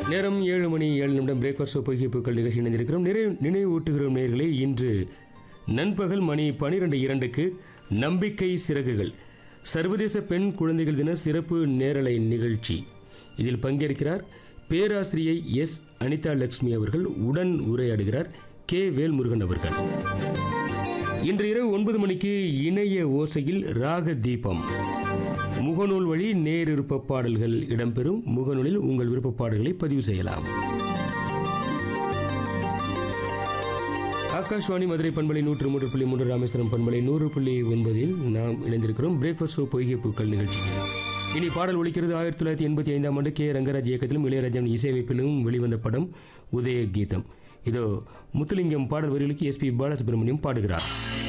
நேரம் ஏழு மணி ஏழு நிமிடம் பிரேக்ஃபாஸ்ட் பொய்கை பூக்கள் நிகழ்ச்சி இணைந்திருக்கிறோம் நிறை நினைவூட்டுகிறோம் நேர்களே இன்று நண்பகல் மணி பனிரெண்டு இரண்டுக்கு நம்பிக்கை சிறகுகள் சர்வதேச பெண் குழந்தைகள் தின சிறப்பு நேரலை நிகழ்ச்சி இதில் பங்கேற்கிறார் பேராசிரியை எஸ் அனிதா லட்சுமி அவர்கள் உடன் உரையாடுகிறார் கே வேல்முருகன் அவர்கள் இன்று இரவு ஒன்பது மணிக்கு இணைய ஓசையில் ராக தீபம் முகநூல் வழி நேர் விருப்ப பாடல்கள் இடம்பெறும் முகநூலில் உங்கள் விருப்ப பாடல்களை பதிவு செய்யலாம் ஆகாஷ்வாணி மதுரை பண்பலை நூற்று மூன்று புள்ளி மூன்று ராமேஸ்வரம் பண்பலை நூறு புள்ளி ஒன்பதில் நாம் இணைந்திருக்கிறோம் பிரேக்ஃபாஸ்ட் ஷோ பொய்கை பூக்கள் நிகழ்ச்சியில் இனி பாடல் ஒலிக்கிறது ஆயிரத்தி தொள்ளாயிரத்தி எண்பத்தி ஐந்தாம் ஆண்டு கே ரங்கராஜ் இயக்கத்திலும் இளையராஜன் இசையமைப்பிலும் வெளிவந்த படம் உதய கீதம் இதோ முத்துலிங்கம் பாடல் வரிகளுக்கு எஸ்பி பாலசுப்ரமணியம் பாடுகிறார்